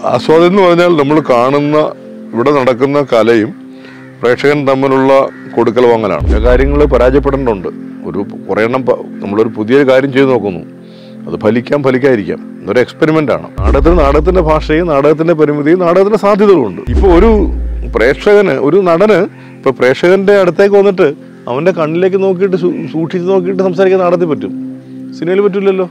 ആസ്വാദനം എന്ന് പറഞ്ഞാൽ നമ്മൾ കാണുന്ന ഇവിടെ നടക്കുന്ന കലയും പ്രേക്ഷകൻ തമ്മിലുള്ള കൊടുക്കൽ വാങ്ങലാണ് ചില കാര്യങ്ങൾ പരാജയപ്പെടേണ്ടതുണ്ട് ഒരു കുറേ എണ്ണം പ- നമ്മളൊരു പുതിയ കാര്യം ചെയ്തു നോക്കുന്നു അത് ഫലിക്കാം ഫലിക്കാതിരിക്കാം ഇതൊരു എക്സ്പെരിമെന്റ് ആണ് നാടകത്തിന് നാടകത്തിന്റെ ഭാഷയും നാടകത്തിന്റെ പരിമിതിയും നാടകത്തിന്റെ സാധ്യതകളുണ്ട് ഇപ്പോൾ ഒരു പ്രേക്ഷകന് ഒരു നടന് ഇപ്പൊ പ്രേക്ഷകന്റെ അടുത്തേക്ക് വന്നിട്ട് അവന്റെ കണ്ണിലേക്ക് നോക്കിയിട്ട് സൂ- സൂക്ഷിച്ച് നോക്കിയിട്ട് സംസാരിക്കാൻ നാടകത്തിൽ പറ്റും സിനിമയിൽ പറ്റില്ലല്ലോ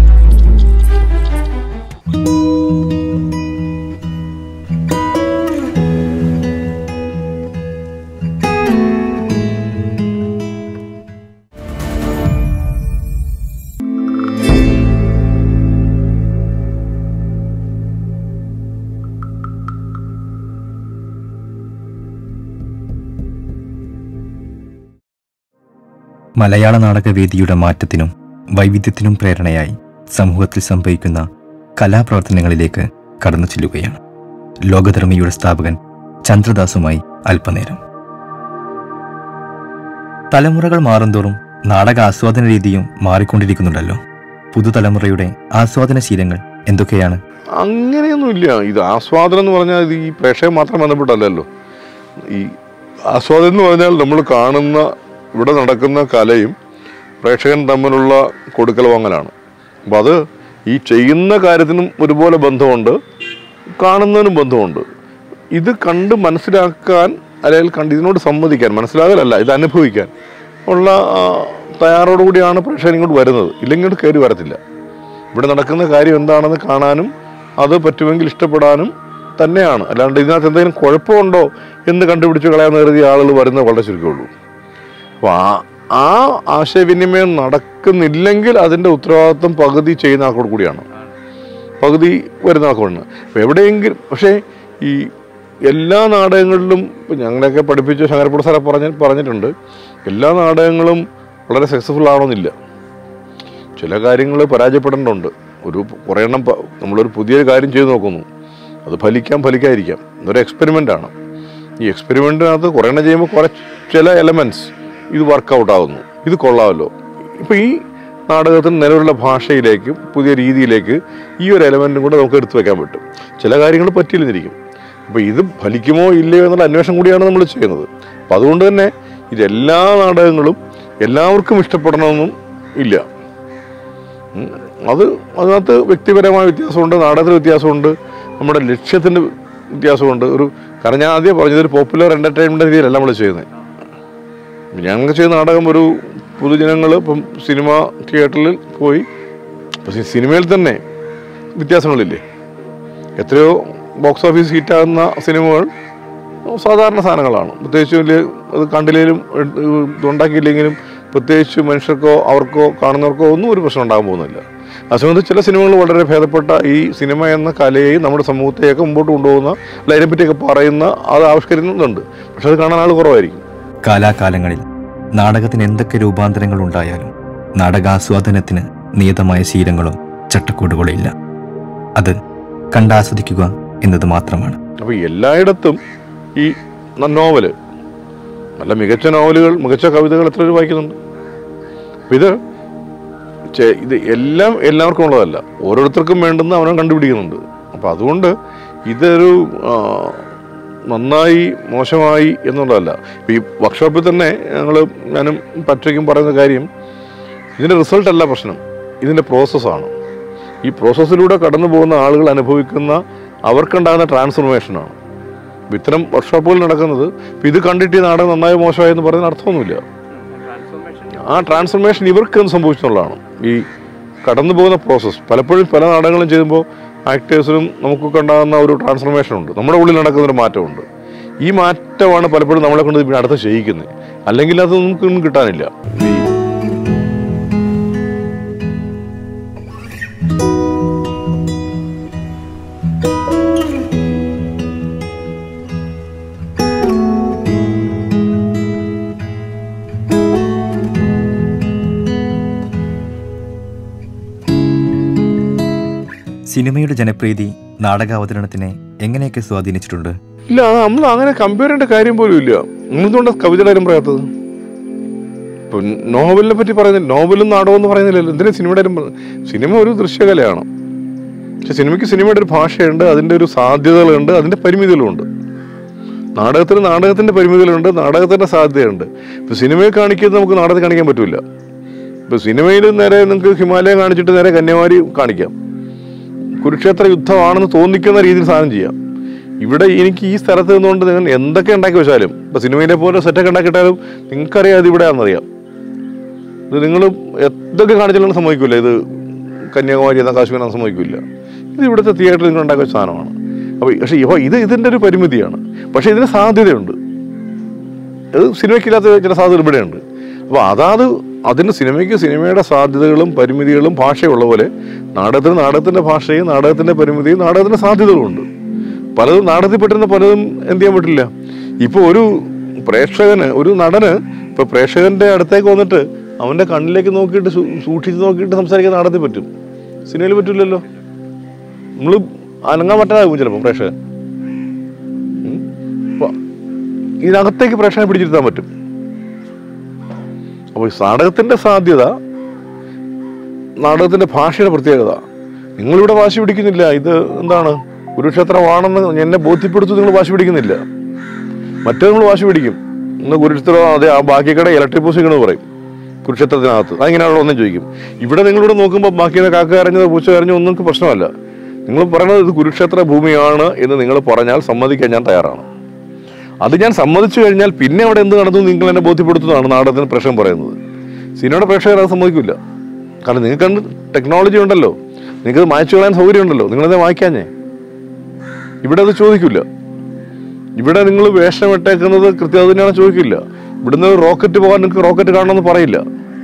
മലയാള നാടകവേദിയുടെ മാറ്റത്തിനും വൈവിധ്യത്തിനും പ്രേരണയായി സമൂഹത്തിൽ സംഭവിക്കുന്ന കലാപ്രവർത്തനങ്ങളിലേക്ക് കടന്നു ചെല്ലുകയാണ് ലോകധർമ്മിയുടെ സ്ഥാപകൻ ചന്ദ്രദാസുമായി അല്പനേരം തലമുറകൾ മാറുന്തോറും നാടക ആസ്വാദന രീതിയും മാറിക്കൊണ്ടിരിക്കുന്നുണ്ടല്ലോ പുതുതലമുറയുടെ ആസ്വാദന ശീലങ്ങൾ എന്തൊക്കെയാണ് അങ്ങനെയൊന്നുമില്ല ഇത് ആസ്വാദനം എന്ന് പറഞ്ഞാൽ ഇത് ഈ പ്രേക്ഷകൻ മാത്രം ബന്ധപ്പെട്ടല്ലല്ലോ ഈ ആസ്വാദനം എന്ന് പറഞ്ഞാൽ നമ്മൾ കാണുന്ന ഇവിടെ നടക്കുന്ന കലയും പ്രേക്ഷകൻ തമ്മിലുള്ള കൊടുക്കൽ വാങ്ങലാണ് അപ്പം അത് ഈ ചെയ്യുന്ന കാര്യത്തിനും ഒരുപോലെ ബന്ധമുണ്ട് കാണുന്നതിനും ബന്ധമുണ്ട് ഇത് കണ്ട് മനസ്സിലാക്കാൻ അല്ലെങ്കിൽ കണ്ട് ഇതിനോട് സമ്മതിക്കാൻ മനസ്സിലാകലല്ല ഇത് അനുഭവിക്കാൻ ഉള്ള ആ, തയ്യാറോടുകൂടിയാണ് പ്രേക്ഷകൻ ഇങ്ങോട്ട് വരുന്നത് ഇല്ലെങ്കിൽ ഇങ്ങോട്ട് കയറി വരത്തില്ല ഇവിടെ നടക്കുന്ന കാര്യം എന്താണെന്ന് കാണാനും അത് പറ്റുമെങ്കിൽ ഇഷ്ടപ്പെടാനും തന്നെയാണ് അല്ലാണ്ട് ഇതിനകത്ത് എന്തെങ്കിലും കുഴപ്പമുണ്ടോ എന്ന് കണ്ടുപിടിച്ച് കളയാൻ കരുതിയ ആളുകൾ വരുന്നത് വളരെ ചുരുക്കമുള്ളൂ അപ്പോൾ ആ ആ ആശയവിനിമയം നടക്കുന്നില്ലെങ്കിൽ അതിൻ്റെ ഉത്തരവാദിത്വം പകുതി ചെയ്യുന്ന ആൾക്കോട് കൂടിയാണ് പകുതി വരുന്ന ആൾക്കാണ് അപ്പോൾ എവിടെയെങ്കിലും പക്ഷേ ഈ എല്ലാ നാടകങ്ങളിലും ഇപ്പം ഞങ്ങളെയൊക്കെ പഠിപ്പിച്ച ശങ്കരപ്പുറ സാറെ പറഞ്ഞ പറഞ്ഞിട്ടുണ്ട് എല്ലാ നാടകങ്ങളും വളരെ സക്സസ്ഫുൾ ആവണമെന്നില്ല ചില കാര്യങ്ങൾ പരാജയപ്പെടേണ്ടതുണ്ട് ഒരു കുറേ എണ്ണം പ- നമ്മളൊരു പുതിയൊരു കാര്യം ചെയ്തു നോക്കുന്നു അത് ഫലിക്കാം ഫലിക്കാതിരിക്കാം ഇതൊരു എക്സ്പെരിമെൻ്റ് ആണ് ഈ എക്സ്പെരിമെൻറ്റിനകത്ത് കുറേ എണ്ണം ചെയ്യുമ്പോൾ കുറേ ചില എലമെൻറ്റ്സ് ഇത് വർക്കൗട്ട് ആകുന്നു ഇത് കൊള്ളാമല്ലോ ഇപ്പോൾ ഈ നാടകത്തിന് നിലവിലുള്ള ഭാഷയിലേക്ക് പുതിയ രീതിയിലേക്ക് ഈ ഒരു എലമെൻറ്റും കൂടെ നമുക്ക് എടുത്തു വെക്കാൻ പറ്റും ചില കാര്യങ്ങൾ പറ്റിയില്ലെന്നിരിക്കും അപ്പോൾ ഇത് ഫലിക്കുമോ ഇല്ലയോ എന്നുള്ള അന്വേഷണം കൂടിയാണ് നമ്മൾ ചെയ്യുന്നത് അപ്പോൾ അതുകൊണ്ട് തന്നെ ഇതെല്ലാ നാടകങ്ങളും എല്ലാവർക്കും ഇഷ്ടപ്പെടണമെന്നും ഇല്ല ഉം. അത് അതിനകത്ത് വ്യക്തിപരമായ വ്യത്യാസമുണ്ട് നാടകത്തിന് വ്യത്യാസമുണ്ട് നമ്മുടെ ലക്ഷ്യത്തിൻ്റെ വ്യത്യാസമുണ്ട് ഒരു കാരണം ഞാൻ ആദ്യം പറഞ്ഞത് ഒരു പോപ്പുലർ എൻ്റർടൈൻമെൻറ്റ് രീതിയിലല്ല നമ്മൾ ചെയ്യുന്നത് ഞങ്ങൾ ചെയ്യുന്ന നാടകം ഒരു പൊതുജനങ്ങൾ ഇപ്പം സിനിമ തിയേറ്ററിൽ പോയി ഇപ്പം സി- സിനിമയിൽ തന്നെ വ്യത്യാസങ്ങളില്ലേ എത്രയോ ബോക്സ് ഓഫീസ് ഹിറ്റാകുന്ന സിനിമകൾ സാധാരണ സാധനങ്ങളാണ് പ്രത്യേകിച്ച് വലിയ അത് കണ്ടില്ലെങ്കിലും ഉണ്ടാക്കിയില്ലെങ്കിലും പ്രത്യേകിച്ച് മനുഷ്യർക്കോ അവർക്കോ കാണുന്നവർക്കോ ഒന്നും ഒരു പ്രശ്നം ഉണ്ടാകാൻ പോകുന്നില്ല ആ സമയത്ത് ചില സിനിമകൾ വളരെ ഭേദപ്പെട്ട ഈ സിനിമ എന്ന കലയെയും നമ്മുടെ സമൂഹത്തെയൊക്കെ മുമ്പോട്ട് കൊണ്ടുപോകുന്ന അല്ല അതിനെപ്പറ്റിയൊക്കെ പറയുന്ന അത് ആവിഷ്കരിക്കുന്നുണ്ട് പക്ഷെ അത് കാണാൻ ആൾ കുറവായിരിക്കും കാലാകാലങ്ങളിൽ നാടകത്തിന് എന്തൊക്കെ രൂപാന്തരങ്ങൾ ഉണ്ടായാലും നാടകാസ്വാദനത്തിന് നിയതമായ ശീലങ്ങളോ ചട്ടക്കൂടുകളോ ഇല്ല അത് കണ്ടാസ്വദിക്കുക എന്നത് മാത്രമാണ് അപ്പോൾ എല്ലായിടത്തും ഈ ന- നോവല് നല്ല മികച്ച നോവലുകൾ മികച്ച കവിതകൾ എത്ര പേര് വായിക്കുന്നുണ്ട് അപ്പോൾ ഇത് ചെ- ഇത് എല്ലാം എല്ലാവർക്കും ഉള്ളതല്ല ഓരോരുത്തർക്കും വേണ്ടുന്ന അവനെ കണ്ടുപിടിക്കുന്നുണ്ട് അപ്പോൾ അതുകൊണ്ട് ഇതൊരു ആ, നന്നായി മോശമായി എന്നുള്ളതല്ല ഇപ്പം ഈ വർക്ക്ഷോപ്പിൽ തന്നെ ഞങ്ങൾ ഞാനും പറ്റയ്ക്കും പറയുന്ന കാര്യം ഇതിൻ്റെ റിസൾട്ട് അല്ല പ്രശ്നം ഇതിൻ്റെ പ്രോസസ്സാണ് ഈ പ്രോസസ്സിലൂടെ കടന്നു പോകുന്ന ആളുകൾ അനുഭവിക്കുന്ന അവർക്കുണ്ടാകുന്ന ട്രാൻസ്ഫോർമേഷനാണ് ഇപ്പം ഇത്തരം വർക്ക്ഷോപ്പുകൾ നടക്കുന്നത് ഇപ്പം ഇത് കണ്ടിട്ട് ഈ നാടകം നന്നായി മോശമായി എന്ന് പറയുന്ന അർത്ഥമൊന്നുമില്ല ആ ട്രാൻസ്ഫോർമേഷൻ ഇവർക്ക് എന്ത് സംഭവിച്ചെന്നുള്ളതാണ് ഈ കടന്നു പോകുന്ന പ്രോസസ്സ് പലപ്പോഴും പല നാടകങ്ങളും ചെയ്യുമ്പോൾ ആക്ടേഴ്സിനും നമുക്കൊക്കെ ഉണ്ടാകുന്ന ഒരു ട്രാൻസ്ഫോർമേഷൻ ഉണ്ട് നമ്മുടെ ഉള്ളിൽ നടക്കുന്ന ഒരു മാറ്റമുണ്ട് ഈ മാറ്റമാണ് പലപ്പോഴും നമ്മളെ കൊണ്ട് പിന്നെ അടുത്ത് ചെയ്യിക്കുന്നത് അല്ലെങ്കിൽ അത് നമുക്കൊന്നും കിട്ടാനില്ല ഈ സിനിമയുടെ ജനപ്രീതി നാടകാവതരണത്തിനെ എങ്ങനെയൊക്കെ സ്വാധീനിച്ചിട്ടുണ്ട് ഇല്ല അത് നമ്മൾ അങ്ങനെ കമ്പയർ ചെയ്യേണ്ട കാര്യം പോലും ഇല്ല നിങ്ങളെന്തുകൊണ്ട് കവിതയുടെ കാര്യം പറയാത്തത് ഇപ്പൊ നോവലിനെ പറ്റി പറയുന്നില്ല നോവലും നാടകവും എന്ന് പറയുന്നില്ലല്ലോ എന്തിനാ സിനിമയുടെ കാര്യം പറയുന്നത്? സിനിമ ഒരു ദൃശ്യകലയാണ് പക്ഷെ സിനിമയ്ക്ക് സിനിമയുടെ ഒരു ഭാഷയുണ്ട് അതിൻ്റെ ഒരു സാധ്യതകളുണ്ട് അതിൻ്റെ പരിമിതികളുമുണ്ട് നാടകത്തിന് നാടകത്തിൻ്റെ പരിമിതികളുണ്ട് നാടകത്തിൻ്റെ സാധ്യതയുണ്ട് ഇപ്പോൾ സിനിമയെ കാണിക്കുന്നത് നമുക്ക് നാടകത്തിൽ കാണിക്കാൻ പറ്റില്ല ഇപ്പോൾ സിനിമയിൽ നേരെ നിങ്ങൾക്ക് ഹിമാലയം കാണിച്ചിട്ട് നേരെ കന്യാകുമാരി കാണിക്കാം കുരുക്ഷേത്ര യുദ്ധമാണെന്ന് തോന്നിക്കുന്ന രീതിയിൽ സാധനം ചെയ്യാം ഇവിടെ എനിക്ക് ഈ സ്ഥലത്ത് നിന്നുകൊണ്ട് നിങ്ങൾ എന്തൊക്കെ ഉണ്ടാക്കി വെച്ചാലും ഇപ്പൊ സിനിമയിലെ പോലെ സെറ്റൊക്കെ ഉണ്ടാക്കിയിട്ടാലും നിങ്ങൾക്കറിയാം ഇത് ഇവിടെയാണെന്നറിയാം ഇത് നിങ്ങൾ എന്തൊക്കെ കാണിച്ചാലും സംഭവിക്കില്ല ഇത് കന്യാകുമാരി എന്ന കാശ്മീർ സംഭവിക്കില്ല ഇത് ഇവിടുത്തെ തിയേറ്ററിൽ നിങ്ങൾ ഉണ്ടാക്കിയ സാധനമാണ് അപ്പോൾ പക്ഷേ ഇപ്പോൾ ഇത് ഇതിൻ്റെ ഒരു പരിമിതിയാണ് പക്ഷേ ഇതിന് സാധ്യതയുണ്ട് അത് സിനിമയ്ക്കില്ലാത്ത ചില സാധ്യതകൾ ഇവിടെയുണ്ട് അപ്പോൾ അതാത് അതിന് സിനിമയ്ക്ക് സിനിമയുടെ സാധ്യതകളും പരിമിതികളും ഭാഷയുള്ള പോലെ നാടകത്തിന് നാടകത്തിൻ്റെ ഭാഷയും നാടകത്തിൻ്റെ പരിമിതിയും നാടകത്തിൻ്റെ സാധ്യതകളും ഉണ്ട് പലതും നാടകത്തിൽ പറ്റുന്ന പലതും എന്ത് ചെയ്യാൻ പറ്റില്ല ഇപ്പോൾ ഒരു പ്രേക്ഷകന് ഒരു നടന് ഇപ്പോൾ പ്രേക്ഷകന്റെ അടുത്തേക്ക് വന്നിട്ട് അവൻ്റെ കണ്ണിലേക്ക് നോക്കിയിട്ട് സൂ- സൂക്ഷിച്ച് നോക്കിയിട്ട് സംസാരിക്കാൻ നാടകത്തിൽ പറ്റും സിനിമയിൽ പറ്റില്ലല്ലോ നമ്മൾ അനങ്ങാൻ പറ്റാതാകും ചിലപ്പോൾ പ്രേക്ഷകൻ ഉം. അപ്പൊ ഇതിനകത്തേക്ക് പ്രേക്ഷകനെ പിടിച്ചിരുത്താൻ പറ്റും അപ്പോൾ ഈ നാടകത്തിന്റെ സാധ്യത നാടകത്തിന്റെ ഭാഷയുടെ പ്രത്യേകത നിങ്ങളിവിടെ വാശി പിടിക്കുന്നില്ല ഇത് എന്താണ് കുരുക്ഷേത്രമാണെന്ന് എന്നെ ബോധ്യപ്പെടുത്തു നിങ്ങൾ വാശി പിടിക്കുന്നില്ല മറ്റേ നമ്മൾ വാശി പിടിക്കും ഇന്ന് കുരുക്ഷേത്രം അതെ ആ ബാക്കിക്കട ഇലക്ട്രിക് പോസ്റ്റ് പറയും കുരുക്ഷേത്രത്തിനകത്ത് അതിങ്ങനെയാണല്ലോ ഒന്നും ചോദിക്കും ഇവിടെ നിങ്ങളിവിടെ നോക്കുമ്പോൾ ബാക്കിയുടെ കാക്ക കരഞ്ഞത് പൂച്ച കരഞ്ഞോ ഒന്നും നിങ്ങൾക്ക് പ്രശ്നമല്ല നിങ്ങൾ പറയുന്നത് ഇത് കുരുക്ഷേത്ര ഭൂമിയാണ് എന്ന് നിങ്ങൾ പറഞ്ഞാൽ സമ്മതിക്കാൻ ഞാൻ തയ്യാറാണ് അത് ഞാൻ സമ്മതിച്ചു കഴിഞ്ഞാൽ പിന്നെ അവിടെ എന്ത് നടന്നു എന്ന് നിങ്ങൾ എന്നെ ബോധ്യപ്പെടുത്തുന്നതാണ് നാടകത്തിന് പ്രശ്നം പറയുന്നത് സിനിമയുടെ പ്രേക്ഷകർ അത് സമ്മതിക്കില്ല കാരണം നിങ്ങൾക്ക് കണ്ട് ടെക്നോളജി ഉണ്ടല്ലോ നിങ്ങൾക്ക് അത് മായ്ച്ചു കളയാൻ സൗകര്യം ഉണ്ടല്ലോ നിങ്ങളത് വായിക്കാഞ്ഞേ ഇവിടെ അത് ചോദിക്കില്ല ഇവിടെ നിങ്ങൾ വേഷം ഇട്ടേക്കുന്നത് കൃത്യത തന്നെയാണ് ചോദിക്കില്ല ഇവിടുന്ന് റോക്കറ്റ് പോകാൻ നിങ്ങൾക്ക് റോക്കറ്റ് കാണണമെന്ന് പറയില്ല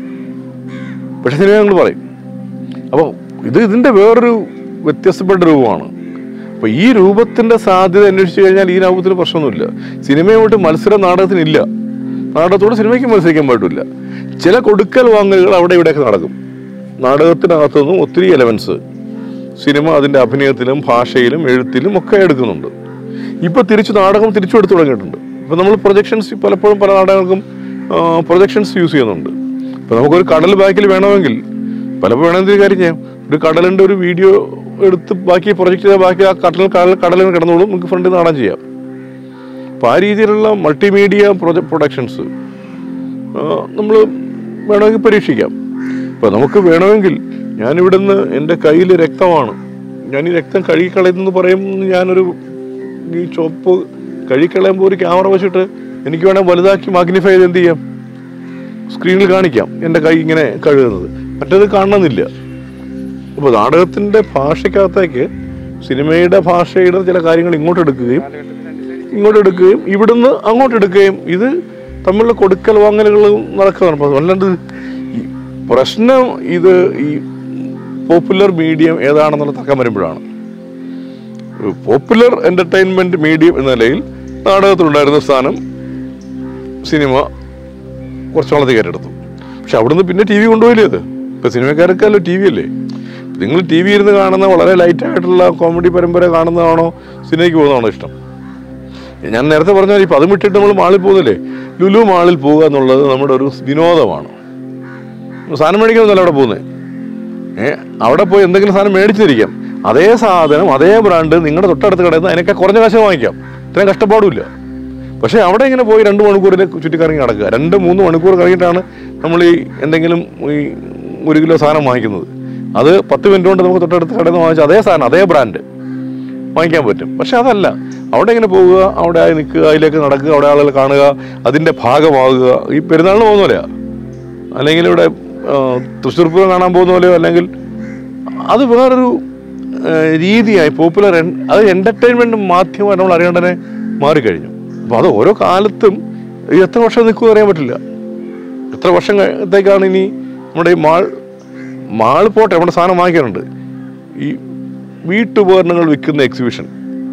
പക്ഷെ സിനിമ നിങ്ങൾ പറയും അപ്പോൾ ഇത് ഇതിൻ്റെ വേറൊരു വ്യത്യസ്തപ്പെട്ട രൂപമാണ് അപ്പോൾ ഈ രൂപത്തിൻ്റെ സാധ്യത അന്വേഷിച്ച് കഴിഞ്ഞാൽ ഈ രൂപത്തിന് പ്രശ്നമൊന്നുമില്ല സിനിമയുമായിട്ട് മത്സരം നാടകത്തിനില്ല നാടകത്തോട് സിനിമയ്ക്ക് മത്സരിക്കാൻ പറ്റില്ല ചില കൊടുക്കൽ വാങ്ങലുകൾ അവിടെ ഇവിടെയൊക്കെ നടക്കും നാടകത്തിനകത്തുനിന്നും ഒത്തിരി എലവൻസ് സിനിമ അതിൻ്റെ അഭിനയത്തിലും ഭാഷയിലും എഴുത്തിലും ഒക്കെ എടുക്കുന്നുണ്ട് ഇപ്പോൾ തിരിച്ച് നാടകം തിരിച്ചു എടുത്തു തുടങ്ങിയിട്ടുണ്ട് ഇപ്പോൾ നമ്മൾ പ്രൊജക്ഷൻസ് പലപ്പോഴും പല നാടകങ്ങൾക്കും പ്രൊജക്ഷൻസ് യൂസ് ചെയ്യുന്നുണ്ട് ഇപ്പോൾ നമുക്കൊരു കടൽ ബാക്കിൽ വേണമെങ്കിൽ പലപ്പോൾ വേണമെങ്കിൽ ഒരു കാര്യം ചെയ്യാം ഒരു കടലിൻ്റെ ഒരു വീഡിയോ എടുത്ത് ബാക്കി പ്രൊജക്റ്റ് ചെയ്താൽ ബാക്കി ആ കടൽ കടൽ കടലിൽ കിടന്നോളും നമുക്ക് ഫ്രണ്ടിൽ നാടാൻ ചെയ്യാം അപ്പോൾ ആ രീതിയിലുള്ള മൾട്ടിമീഡിയ പ്രൊജ പ്രൊഡക്ഷൻസ് നമ്മൾ വേണമെങ്കിൽ പരീക്ഷിക്കാം ഇപ്പോൾ നമുക്ക് വേണമെങ്കിൽ ഞാൻ ഇവിടുന്ന് എൻ്റെ കയ്യിൽ രക്തമാണ് ഞാൻ ഈ രക്തം കഴുകിക്കളയുന്നെന്ന് പറയുമ്പോൾ ഞാനൊരു ഈ ചുവപ്പ് കഴുകിക്കളയുമ്പോൾ ഒരു ക്യാമറ വെച്ചിട്ട് എനിക്ക് വേണേൽ വലുതാക്കി മാഗ്നിഫൈ ചെയ്ത് എന്ത് ചെയ്യാം സ്ക്രീനിൽ കാണിക്കാം എൻ്റെ കൈ ഇങ്ങനെ കഴുകുന്നത് മറ്റേത് കാണണമെന്നില്ല അപ്പോൾ നാടകത്തിൻ്റെ ഭാഷയ്ക്കകത്തേക്ക് സിനിമയുടെ ഭാഷയുടെ ചില കാര്യങ്ങൾ ഇങ്ങോട്ട് എടുക്കുകയും ഇങ്ങോട്ട് എടുക്കുകയും ഇവിടുന്ന് അങ്ങോട്ട് എടുക്കുകയും ഇത് തമ്മിലുള്ള കൊടുക്കൽ വാങ്ങലുകൾ നടക്കുകയാണ് അപ്പോൾ അല്ലാണ്ട് ഈ പ്രശ്നം ഇത് ഈ പോപ്പുലർ മീഡിയം ഏതാണെന്നുള്ള തർക്കം വരുമ്പോഴാണ് ഒരു പോപ്പുലർ എന്റർടൈൻമെന്റ് മീഡിയം എന്ന നിലയിൽ നാടകത്തിലുണ്ടായിരുന്ന സ്ഥാനം സിനിമ കുറച്ച് വളർത്തി ഏറ്റെടുത്തു പക്ഷെ അവിടുന്ന് പിന്നെ ടി വി കൊണ്ടുപോയില്ലേ അത് ഇപ്പൊ സിനിമക്കാർക്കല്ലോ ടി വി അല്ലേ നിങ്ങൾ ടി വി ഇരുന്ന് കാണുന്ന വളരെ ലൈറ്റ് ആയിട്ടുള്ള കോമഡി പരമ്പര കാണുന്നതാണോ സിനിമയ്ക്ക് പോകുന്നതാണോ ഇഷ്ടം ഞാൻ നേരത്തെ പറഞ്ഞ പോലെ ഇപ്പം അതും വിട്ടിട്ട് നമ്മൾ മാളിൽ പോകുന്നില്ലേ ലുലു മാളിൽ പോകുക എന്നുള്ളത് നമ്മുടെ ഒരു വിനോദമാണ് സാധനം മേടിക്കാനൊന്നുമല്ല അവിടെ പോകുന്നത് ഏ അവിടെ പോയി എന്തെങ്കിലും സാധനം മേടിച്ചിരിക്കാം അതേ സാധനം അതേ ബ്രാൻഡ് നിങ്ങളുടെ തൊട്ടടുത്ത് കടയിൽ നിന്ന് അതിനൊക്കെ കുറഞ്ഞ കാശ് വാങ്ങിക്കാം ഇത്രയും കഷ്ടപ്പാടുമില്ല പക്ഷേ അവിടെ ഇങ്ങനെ പോയി രണ്ട് മണിക്കൂറിൽ ചുറ്റിക്കറങ്ങി നടക്കുക രണ്ട് മൂന്ന് മണിക്കൂർ കഴിഞ്ഞിട്ടാണ് നമ്മൾ ഈ എന്തെങ്കിലും ഈ ഒരു കിലോ സാധനം വാങ്ങിക്കുന്നത് അത് പത്ത് മിനിറ്റ് കൊണ്ട് നമുക്ക് തൊട്ടടുത്ത് കടയിൽ നിന്ന് വാങ്ങിച്ച അതേ സാധനം അതേ ബ്രാൻഡ് വാങ്ങിക്കാൻ പറ്റും പക്ഷെ അതല്ല അവിടെ ഇങ്ങനെ പോവുക അവിടെ ആയി നിൽക്കുക അതിലേക്ക് നടക്കുക അവിടെ ആളുകൾ കാണുക അതിൻ്റെ ഭാഗമാകുക ഈ പെരുന്നാളിന് പോകുന്ന പോലെയാ അല്ലെങ്കിൽ ഇവിടെ ആ, തൃശ്ശൂർ പൂരം കാണാൻ പോകുന്ന പോലെയോ അല്ലെങ്കിൽ അത് വേറൊരു ആ, രീതിയായി പോപ്പുലർ അത് എൻ്റർടൈൻമെൻറ്റ് മാധ്യമം നമ്മൾ അറിയേണ്ടതിനെ മാറിക്കഴിഞ്ഞു അപ്പോൾ അത് ഓരോ കാലത്തും ഇത് എത്ര വർഷം നിൽക്കുമെന്ന് അറിയാൻ പറ്റില്ല എത്ര വർഷത്തേക്കാണ് ഇനി നമ്മുടെ ഈ മാൾ മാൾ പോട്ടെ നമ്മുടെ സാധനം വാങ്ങിക്കാനുണ്ട് ഈ വീട്ടുപകരണങ്ങൾ വിൽക്കുന്ന എക്സിബിഷൻ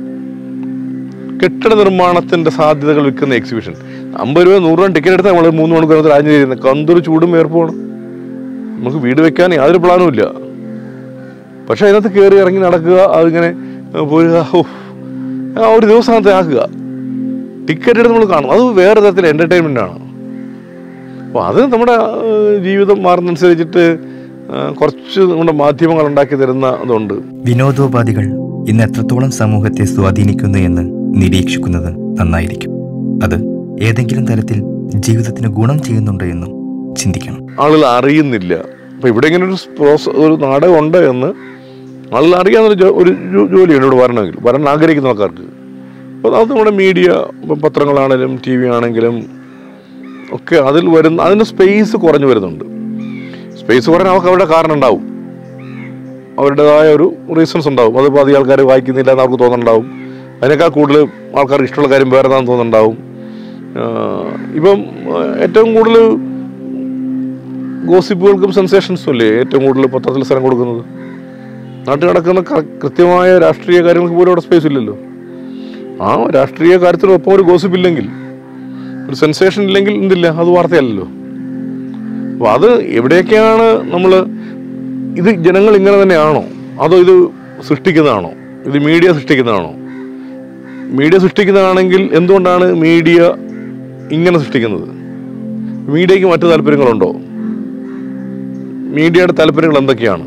കെട്ടിട നിർമ്മാണത്തിന്റെ സാധ്യതകൾ വിൽക്കുന്ന എക്സിബിഷൻ അമ്പത് രൂപ നൂറ് രൂപ ടിക്കറ്റ് എടുത്താൽ നമ്മൾ മൂന്ന് മണിക്കൂർ രാജ്യം ചെയ്യുന്നത് കന്തൊരു ചൂടും വേർപ്പുമാണ് നമുക്ക് വീട് വെക്കാൻ യാതൊരു പ്ലാനും ഇല്ല പക്ഷെ അതിനകത്ത് കയറി ഇറങ്ങി നടക്കുക അതിങ്ങനെ ഏഹ്, പോരുക ഓ ആ ഒരു ദിവസം അകത്ത് ആക്കുക ടിക്കറ്റ് എടുത്ത് നമ്മൾ കാണും അത് വേറെ തരത്തിൽ എൻ്റർടൈൻമെൻ്റ് ആണ് അപ്പോൾ അത് നമ്മുടെ ഏഹ്, ജീവിതം മാറുന്നതനുസരിച്ചിട്ട് ആ, കുറച്ച് നമ്മുടെ മാധ്യമങ്ങൾ ഉണ്ടാക്കി തരുന്ന ഇതുണ്ട് വിനോദോപാധികൾ ഇന്ന് എത്രത്തോളം സമൂഹത്തെ സ്വാധീനിക്കുന്നു എന്ന് നിരീക്ഷിക്കുന്നത് നന്നായിരിക്കും അത് ഏതെങ്കിലും തരത്തിൽ ജീവിതത്തിന് ഗുണം ചെയ്യുന്നുണ്ടോ എന്നും ചിന്തിക്കണം ആളുകൾ അറിയുന്നില്ല അപ്പം ഇവിടെ ഇങ്ങനെ ഒരു പ്രോസ ഒരു നാടകം ഉണ്ട് എന്ന് ആളുകൾ അറിയാവുന്നൊരു ജോ- ഒരു ജോ- ജോലിയാണ് ഇവിടെ വരണമെങ്കിൽ വരാൻ ആഗ്രഹിക്കുന്ന ആൾക്കാർക്ക് അപ്പോൾ അത് നമ്മുടെ മീഡിയ ഇപ്പം പത്രങ്ങളാണെങ്കിലും ടി വി ആണെങ്കിലും ഒക്കെ അതിൽ വരുന്ന അതിന് സ്പേസ് കുറഞ്ഞു വരുന്നുണ്ട് സ്പേസ് കുറഞ്ഞാൽ അവർക്ക് അവരുടെ കാരണം ഉണ്ടാവും അവരുടേതായ ഒരു റീസൺസ് ഉണ്ടാവും അതിപ്പോൾ അധികം ആൾക്കാർ വായിക്കുന്നില്ല എന്ന് അവർക്ക് തോന്നുന്നുണ്ടാവും അതിനേക്കാൾ കൂടുതൽ ആൾക്കാർക്ക് ഇഷ്ടമുള്ള കാര്യം വേറെ എന്താണെന്ന് തോന്നുന്നുണ്ടാവും ആഹ് ഇപ്പം ആഹ് ഏറ്റവും കൂടുതൽ ഗോസിപ്പുകൾക്കും സെൻസേഷൻസും അല്ലേ ഏറ്റവും കൂടുതൽ പത്രത്തിൽ സ്ഥലം കൊടുക്കുന്നത് നാട്ടിൽ നടക്കുന്ന ക- കൃത്യമായ രാഷ്ട്രീയ കാര്യങ്ങൾക്ക് പോലും അവിടെ സ്പേസ് ഇല്ലല്ലോ ആ രാഷ്ട്രീയ കാര്യത്തിനൊപ്പം ഒരു ഗോസിപ്പ് ഇല്ലെങ്കിൽ ഒരു സെൻസേഷൻ ഇല്ലെങ്കിൽ എന്തില്ല അത് വാർത്തയല്ലല്ലോ അപ്പോൾ അത് എവിടെയൊക്കെയാണ് നമ്മൾ ഇത് ജനങ്ങൾ ഇങ്ങനെ തന്നെയാണോ അതോ ഇത് സൃഷ്ടിക്കുന്നതാണോ ഇത് മീഡിയ സൃഷ്ടിക്കുന്നതാണോ മീഡിയ സൃഷ്ടിക്കുന്നതാണെങ്കിൽ എന്തുകൊണ്ടാണ് മീഡിയ ഇങ്ങനെ സൃഷ്ടിക്കുന്നത് മീഡിയയ്ക്ക് മറ്റു താല്പര്യങ്ങളുണ്ടോ മീഡിയയുടെ താല്പര്യങ്ങൾ എന്തൊക്കെയാണ്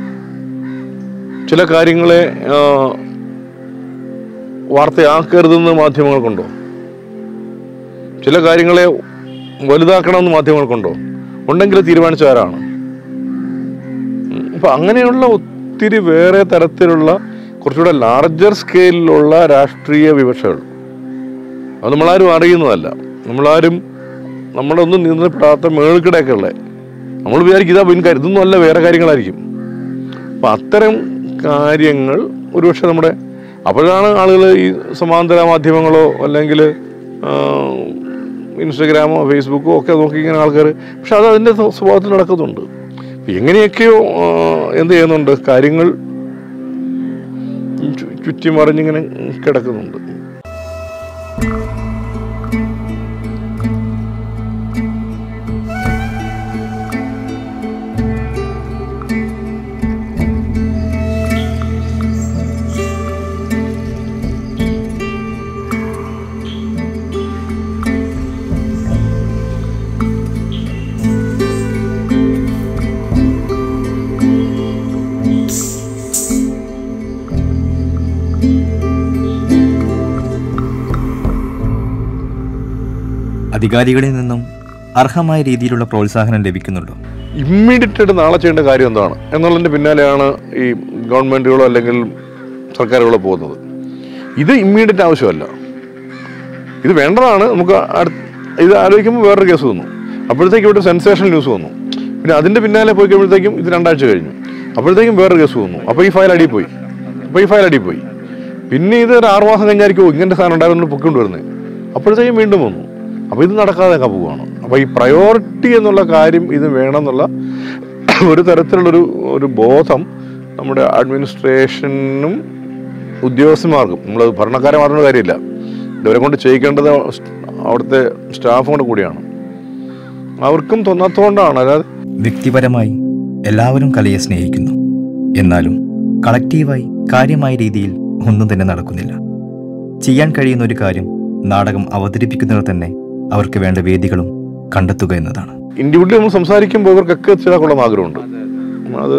ചില കാര്യങ്ങളെ ആ, വാർത്തയാക്കരുതെന്ന് മാധ്യമങ്ങൾക്കുണ്ടോ ചില കാര്യങ്ങളെ വലുതാക്കണമെന്ന് മാധ്യമങ്ങൾക്കുണ്ടോ ഉണ്ടെങ്കിൽ തീരുമാനിച്ച ആരാണ് ഉം, അപ്പൊ അങ്ങനെയുള്ള ഒത്തിരി വേറെ തരത്തിലുള്ള കുറച്ചുകൂടെ ലാർജർ സ്കെയിലിലുള്ള രാഷ്ട്രീയ വിവക്ഷകൾ അത് നമ്മളാരും അറിയുന്നതല്ല നമ്മളാരും നമ്മളൊന്നും നിയന്ത്രണപ്പെടാത്ത മേൾക്കിടയൊക്കെ ഉള്ളത് നമ്മൾ വിചാരിക്കും ഇതാ പിൻകാര്യം ഇതൊന്നും അല്ല വേറെ കാര്യങ്ങളായിരിക്കും അപ്പം അത്തരം കാര്യങ്ങൾ ഒരുപക്ഷെ നമ്മുടെ അപ്പോഴാണ് ആളുകൾ ഈ സമാന്തര മാധ്യമങ്ങളോ അല്ലെങ്കിൽ ഇൻസ്റ്റഗ്രാമോ ഫേസ്ബുക്കോ ഒക്കെ നോക്കി ഇങ്ങനെ ആൾക്കാർ പക്ഷെ അത് അതിൻ്റെ സ്വ- സ്വഭാവത്തിൽ നടക്കുന്നുണ്ട് ഇപ്പം എങ്ങനെയൊക്കെയോ ആ, എന്ത് ചെയ്യുന്നുണ്ട് കാര്യങ്ങൾ ചു- ചുറ്റിമറിഞ്ഞിങ്ങനെ കിടക്കുന്നുണ്ട് അധികാരികളിൽ നിന്നും അർഹമായ രീതിയിലുള്ള പ്രോത്സാഹനം ലഭിക്കുന്നുണ്ടോ ഇമ്മീഡിയറ്റ് ആയിട്ട് നാളെ ചെയ്യേണ്ട കാര്യം എന്താണ് എന്നുള്ളതിൻ്റെ പിന്നാലെയാണ് ഈ ഗവൺമെൻറ്റുകളോ അല്ലെങ്കിൽ സർക്കാരുകളോ പോകുന്നത് ഇത് ഇമ്മീഡിയറ്റ് ആവശ്യമല്ല ഇത് വേണ്ടതാണ് നമുക്ക് അടുത്ത ഇത് ആലോചിക്കുമ്പോൾ വേറൊരു കേസ് വന്നു അപ്പോഴത്തേക്കും ഇവിടെ സെൻസേഷണൽ ന്യൂസ് വന്നു പിന്നെ അതിൻ്റെ പിന്നാലെ പോയി കഴിയുമ്പോഴത്തേക്കും ഇത് രണ്ടാഴ്ച കഴിഞ്ഞു അപ്പോഴത്തേക്കും വേറൊരു കേസ് വന്നു അപ്പോൾ ഈ ഫയൽ അടിയിൽ പോയി അപ്പോൾ ഈ ഫയൽ അടിയിൽ പോയി പിന്നെ ഇത് ഒരു ആറ് മാസം കഴിഞ്ഞായിരിക്കും "ഓ, ഇങ്ങനത്തെ സാധനം ഉണ്ടായിരുന്നു പൊക്കൊണ്ട് വരുന്നത് അപ്പോഴത്തേക്കും വീണ്ടും വന്നു അപ്പോൾ ഇത് നടക്കാതെ ഒക്കെ പോവുകയാണ് അപ്പോൾ ഈ പ്രയോറിറ്റി എന്നുള്ള കാര്യം ഇത് വേണമെന്നുള്ള ഒരു തരത്തിലുള്ളൊരു ഒരു ബോധം നമ്മുടെ അഡ്മിനിസ്ട്രേഷനും ഉദ്യോഗസ്ഥന്മാർക്കും നമ്മൾ ഭരണക്കാരെ മാത്രം കാര്യമില്ല ഇവരെ കൊണ്ട് ചെയ്യിക്കേണ്ടത് അവിടുത്തെ സ്റ്റാഫ് കൊണ്ട് കൂടിയാണ് അവർക്കും തോന്നാത്തതുകൊണ്ടാണ് അല്ലാതെ വ്യക്തിപരമായി എല്ലാവരും കലയെ സ്നേഹിക്കുന്നു എന്നാലും കളക്റ്റീവായി കാര്യമായ രീതിയിൽ ഒന്നും തന്നെ നടക്കുന്നില്ല ചെയ്യാൻ കഴിയുന്ന ഒരു കാര്യം നാടകം അവതരിപ്പിക്കുന്നവർ തന്നെ അവർക്ക് വേണ്ട വേദികളും കണ്ടെത്തുക എന്നതാണ് ഇൻഡിവിജ്വലി നമ്മൾ സംസാരിക്കുമ്പോൾ ഇവർക്കൊക്കെ ചെയ്താൽ കൊള്ളാൻ ആഗ്രഹമുണ്ട് അത്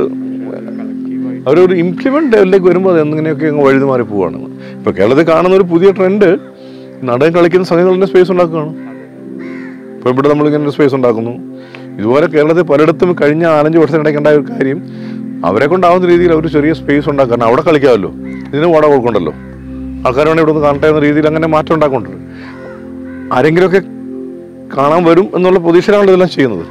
അവരൊരു ഇംപ്ലിമെന്റ് ലെവലിലേക്ക് വരുമ്പോൾ അത് എന്തെങ്കിലുമൊക്കെ അങ്ങ് വഴുതി മാറി പോവുകയാണ് ഇപ്പൊ കേരളത്തിൽ കാണുന്ന ഒരു പുതിയ ട്രെൻഡ് നാടകം കളിക്കുന്ന സംഘങ്ങളുടെ സ്പേസ് ഉണ്ടാക്കുകയാണ് ഇപ്പൊ ഇവിടെ നമ്മളിങ്ങനെ ഒരു സ്പേസ് ഉണ്ടാക്കുന്നു ഇതുപോലെ കേരളത്തിൽ പലയിടത്തും കഴിഞ്ഞ നാലഞ്ച് വർഷത്തിനിടയ്ക്ക് ഉണ്ടായ ഒരു കാര്യം അവരെ കൊണ്ടാവുന്ന രീതിയിൽ അവർ ചെറിയ സ്പേസ് ഉണ്ടാക്കുക കാരണം അവിടെ കളിക്കാമല്ലോ ഇതിന് വാടക കൊടുക്കണ്ടല്ലോ ആൾക്കാർ വേണമെങ്കിൽ ഇവിടെ നിന്ന് കാണട്ടെ എന്ന രീതിയിൽ അങ്ങനെ മാറ്റം ഉണ്ടാക്കുന്നുണ്ട് ആരെങ്കിലുമൊക്കെ കാണാൻ വരും എന്നുള്ള പ്രതീക്ഷയിലാണ് ഇതെല്ലാം ചെയ്യുന്നത്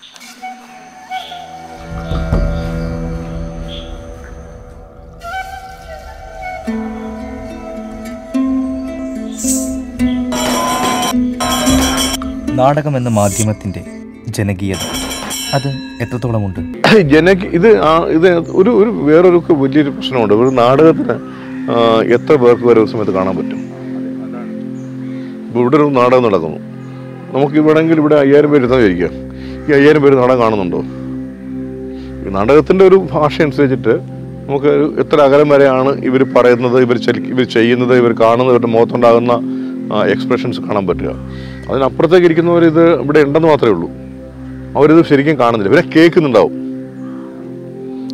നാടകം എന്ന മാധ്യമത്തിന്റെ ജനകീയത അത് എത്രത്തോളമുണ്ട് ജനക്ക് ഇത് ആ- ഇത് ഒരു ഒരു വേറൊരു വലിയൊരു പ്രശ്നമുണ്ട് ഒരു നാടകത്തിന് ആ, എത്ര പേർക്ക് വരെ ഒരു സമയത്ത് കാണാൻ പറ്റും ഇപ്പൊ ഇവിടെ ഒരു നാടകം നടക്കുന്നു നമുക്ക് വേണമെങ്കിൽ ഇവിടെ അയ്യായിരം പേര് ഇരുന്നാൽ വിചാരിക്കാം ഈ അയ്യായിരം പേര് നാടകം കാണുന്നുണ്ടോ ഈ നാടകത്തിന്റെ ഒരു ഭാഷ അനുസരിച്ചിട്ട് നമുക്ക് ഒരു എത്ര അകലം വരെയാണ് ഇവർ പറയുന്നത് ഇവർ ഇവർ ചെയ്യുന്നത് ഇവർ കാണുന്നത് ഇവരുടെ മുഖത്തുണ്ടാകുന്ന എക്സ്പ്രഷൻസ് കാണാൻ പറ്റുക അതിനപ്പുറത്തേക്ക് ഇരിക്കുന്നവർ ഇത് ഇവിടെ ഉണ്ടെന്ന് മാത്രമേ ഉള്ളൂ അവരിത് ശരിക്കും കാണുന്നില്ല ഇവരെ കേൾക്കുന്നുണ്ടാവും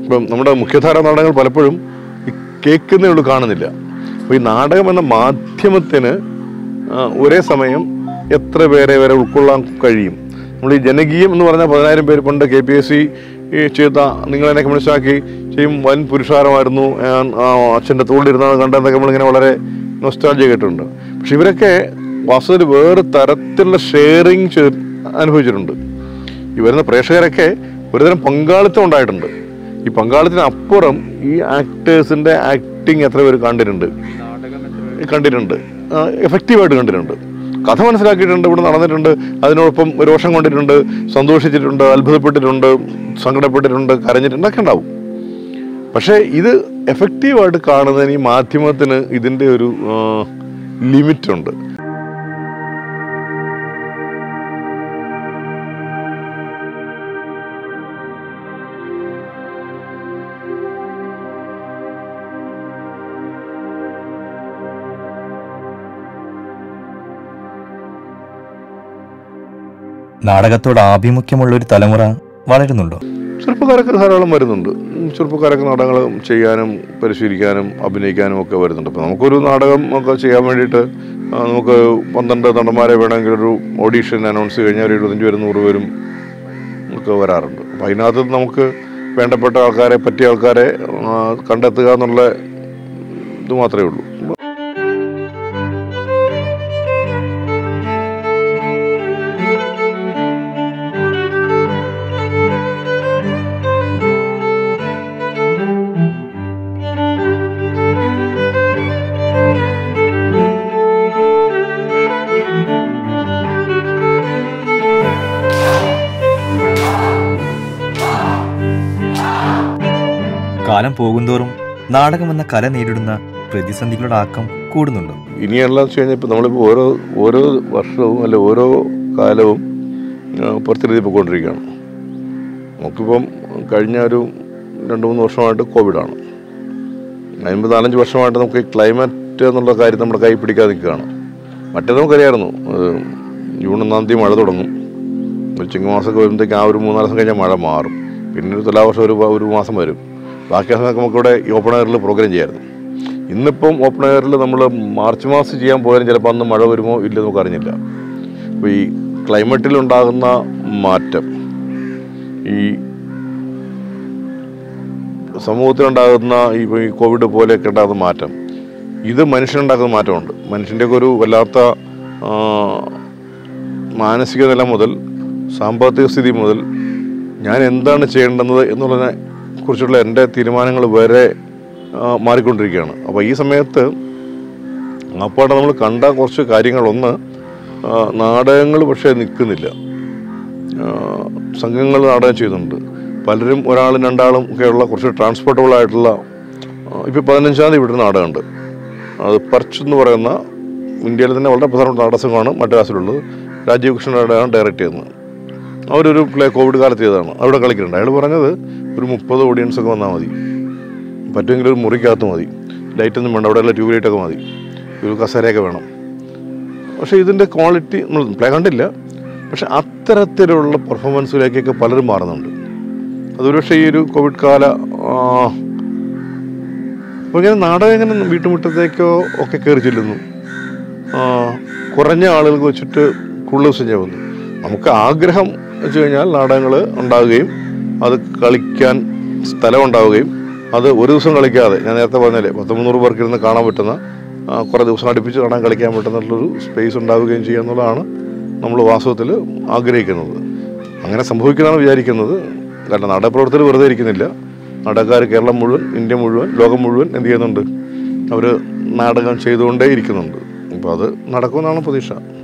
ഇപ്പം നമ്മുടെ മുഖ്യധാര നാടകങ്ങൾ പലപ്പോഴും ഈ കേൾക്കുന്നേ ഉള്ളൂ കാണുന്നില്ല അപ്പോൾ ഈ നാടകം എന്ന മാധ്യമത്തിന് ആ, ഒരേ സമയം എത്ര പേരെ വരെ ഉൾക്കൊള്ളാൻ കഴിയും നമ്മൾ ഈ ജനകീയം എന്ന് പറഞ്ഞാൽ പതിനായിരം പേര് പണ്ട് കെ പി എസ് സി ചെയ്ത നിങ്ങളെന്നെ കമ്മ്യൂണിസ്റ്റാക്കി ചെയ്യും വൻ പുരുഷാരമായിരുന്നു ഞാൻ, ആ, അച്ഛൻ്റെ തോളിലിരുന്നത് കണ്ടെന്നൊക്കെ നമ്മളിങ്ങനെ വളരെ നൊസ്റ്റാൾജി കേട്ടിട്ടുണ്ട് പക്ഷെ ഇവരൊക്കെ വാസ്തവത്തിൽ വേറെ തരത്തിലുള്ള ഷെയറിങ് അനുഭവിച്ചിട്ടുണ്ട് ഈ വരുന്ന പ്രേക്ഷകരൊക്കെ ഒരുതരം പങ്കാളിത്തം ഉണ്ടായിട്ടുണ്ട് ഈ പങ്കാളിത്തത്തിന് അപ്പുറം ഈ ആക്ടേഴ്സിന്റെ ആക്ടിങ് എത്ര പേര് കണ്ടിട്ടുണ്ട് കണ്ടിട്ടുണ്ട് എഫക്റ്റീവായിട്ട് കണ്ടിട്ടുണ്ട് കഥ മനസ്സിലാക്കിയിട്ടുണ്ട് ഇവിടെ നടന്നിട്ടുണ്ട് അതിനോടൊപ്പം രോഷം കൊണ്ടിട്ടുണ്ട് സന്തോഷിച്ചിട്ടുണ്ട് അത്ഭുതപ്പെട്ടിട്ടുണ്ട് സങ്കടപ്പെട്ടിട്ടുണ്ട് കരഞ്ഞിട്ടുണ്ട് ഒക്കെ ഉണ്ടാവും പക്ഷേ ഇത് എഫക്റ്റീവായിട്ട് കാണുന്നതിന് ഈ മാധ്യമത്തിന് ഇതിൻ്റെ ഒരു ലിമിറ്റ് ഉണ്ട് നാടകത്തോട് ആഭിമുഖ്യമുള്ള ഒരു തലമുറ വളരുന്നുണ്ടോ ചെറുപ്പക്കാരൊക്കെ ധാരാളം വരുന്നുണ്ട് ഉം, ചെറുപ്പക്കാരൊക്കെ നാടകങ്ങൾ ചെയ്യാനും പരിശീലിക്കാനും അഭിനയിക്കാനും ഒക്കെ വരുന്നുണ്ട് അപ്പോൾ നമുക്കൊരു നാടകം ഒക്കെ ചെയ്യാൻ വേണ്ടിയിട്ട് ആ, നമുക്ക് പന്ത്രണ്ട് നടന്മാരെ വേണമെങ്കിൽ ഒരു ഓഡീഷൻ അനൗൺസ് കഴിഞ്ഞാൽ ഒരു എഴുപത്തഞ്ച് പേരും നൂറ് പേരും ഒക്കെ വരാറുണ്ട് അപ്പോൾ അതിനകത്ത് നമുക്ക് വേണ്ടപ്പെട്ട ആൾക്കാരെ പറ്റിയ ആൾക്കാരെ ആ, കണ്ടെത്തുക എന്നുള്ള ഇത് മാത്രമേ ഉള്ളൂ കാലം പോകുന്തോറും നാടകം എന്ന കല നേരിടുന്ന പ്രതിസന്ധികളുടെ ആക്കം കൂടുന്നുണ്ടോ ഇനിയെല്ലാം വെച്ച് കഴിഞ്ഞാൽ ഇപ്പോൾ നമ്മളിപ്പോൾ ഓരോ ഓരോ വർഷവും അല്ലെ ഓരോ കാലവും പുറത്തിരുതി പോയിക്കൊണ്ടിരിക്കുകയാണ് നമുക്കിപ്പം കഴിഞ്ഞ ഒരു രണ്ട് മൂന്ന് വർഷമായിട്ട് കോവിഡാണ് അതിന് നാലഞ്ച് വർഷമായിട്ട് നമുക്ക് ഈ ക്ലൈമറ്റ് എന്നുള്ള കാര്യം നമ്മുടെ കൈ പിടിക്കാതെ നിൽക്കുകയാണ് മറ്റേ നമുക്കറിയായിരുന്നു അത് ജൂൺ ഒന്നാം തീയതി മഴ തുടങ്ങും ഒരു ചിങ്ങമാസമൊക്കെ വരുമ്പോഴത്തേക്ക് ആ ഒരു മൂന്നാല് ദിവസം കഴിഞ്ഞാൽ മഴ മാറും പിന്നെ ഒരു തുലാവർഷം ഒരു ഒരു മാസം വരും ബാക്കി സമയമൊക്കെ നമുക്കിവിടെ ഈ ഓപ്പൺ എയറിൽ പ്രോഗ്രാം ചെയ്യായിരുന്നു ഇന്നിപ്പം ഓപ്പൺ എയറിൽ നമ്മൾ മാർച്ച് മാസം ചെയ്യാൻ പോയാലും ചിലപ്പോൾ അന്ന് മഴ വരുമോ ഇല്ലെന്ന് നമുക്ക് അറിഞ്ഞില്ല അപ്പോൾ ഈ ക്ലൈമറ്റിൽ ഉണ്ടാകുന്ന മാറ്റം ഈ സമൂഹത്തിലുണ്ടാകുന്ന ഈ ഇപ്പൊ ഈ കോവിഡ് പോലെയൊക്കെ ഉണ്ടാകുന്ന മാറ്റം ഇത് മനുഷ്യനുണ്ടാക്കുന്ന മാറ്റമുണ്ട് മനുഷ്യൻ്റെയൊക്കെ ഒരു വല്ലാത്ത ആ, മാനസിക നില മുതൽ സാമ്പത്തിക സ്ഥിതി മുതൽ ഞാൻ എന്താണ് ചെയ്യേണ്ടുന്നത് എന്നുള്ളതിനെ കുറിച്ചുള്ള എൻ്റെ തീരുമാനങ്ങൾ വരെ ആ, മാറിക്കൊണ്ടിരിക്കുകയാണ് അപ്പോൾ ഈ സമയത്ത് അപ്പാടെ നമ്മൾ കണ്ട കുറച്ച് കാര്യങ്ങളൊന്ന് ആ, നാടകങ്ങൾ പക്ഷേ നിൽക്കുന്നില്ല സംഘങ്ങൾ നാടകം ചെയ്യുന്നുണ്ട് പലരും ഒരാളും രണ്ടാളും ഒക്കെയുള്ള കുറച്ച് ട്രാൻസ്പോർട്ടബിൾ ആയിട്ടുള്ള ഇപ്പോൾ പതിനഞ്ചാം തീയതി ഇവിടെ ഒരു നാടകമുണ്ട് അത് പർച്ച് എന്ന് പറയുന്ന ഇന്ത്യയിൽ തന്നെ വളരെ പ്രധാനപ്പെട്ട നാടകസംഘമാണ് മദ്രാസിലുള്ളത് രാജീവ് കൃഷ്ണനാണ് ഡയറക്റ്റ് ചെയ്യുന്നത് അവരൊരു പ്ലേ കോവിഡ് കാലത്ത് ചെയ്തതാണ് അവിടെ കളിക്കുന്നുണ്ട് അയാൾ പറഞ്ഞത് ഒരു മുപ്പത് ഓഡിയൻസ് ഒക്കെ വന്നാൽ മതി പറ്റുമെങ്കിൽ ഒരു മുറിക്കകത്ത് മതി ലൈറ്റൊന്നും വേണ്ട അവിടെയുള്ള ട്യൂബ് ലൈറ്റൊക്കെ മതി ഒരു കസേരയൊക്കെ വേണം പക്ഷേ ഇതിൻ്റെ ക്വാളിറ്റി നമ്മൾ പ്ലേ കണ്ടില്ല പക്ഷെ അത്തരത്തിലുള്ള പെർഫോമൻസിലേക്കൊക്കെ പലരും മാറുന്നുണ്ട് അതൊരുപക്ഷെ ഈ ഒരു കോവിഡ് കാല ആ, അപ്പോൾ ഇങ്ങനെ നാടകം ഇങ്ങനെ വീട്ടുമുറ്റത്തേക്കോ ഒക്കെ കയറി ചെല്ലുന്നു ആ, കുറഞ്ഞ ആളുകൾക്ക് വെച്ചിട്ട് കൂടുതൽ ദിവസം ചെയ്യുന്നു നമുക്ക് ആഗ്രഹം വെച്ച് കഴിഞ്ഞാൽ നാടകങ്ങൾ ഉണ്ടാവുകയും അത് കളിക്കാൻ സ്ഥലം ഉണ്ടാവുകയും അത് ഒരു ദിവസം കളിക്കാതെ ഞാൻ നേരത്തെ പറഞ്ഞില്ലേ പത്ത് മുന്നൂറ് പേർക്ക് ഇരുന്ന് കാണാൻ പറ്റുന്ന ആ, കുറേ ദിവസം അടുപ്പിച്ച് കാണാൻ കളിക്കാൻ പറ്റുന്നുള്ളൊരു സ്പേസ് ഉണ്ടാവുകയും ചെയ്യുക എന്നുള്ളതാണ് നമ്മൾ വാസ്തവത്തിൽ ആഗ്രഹിക്കുന്നത് അങ്ങനെ സംഭവിക്കുന്നതാണ് വിചാരിക്കുന്നത് കാരണം നാടകപ്രവർത്തകർ വെറുതെ ഇരിക്കുന്നില്ല നാടകക്കാർ കേരളം മുഴുവൻ ഇന്ത്യ മുഴുവൻ ലോകം മുഴുവൻ എന്ത് ചെയ്യുന്നുണ്ട് അവർ നാടകം ചെയ്തുകൊണ്ടേ ഇരിക്കുന്നുണ്ട് അപ്പോൾ അത് നടക്കുമെന്നാണ് പ്രതീക്ഷ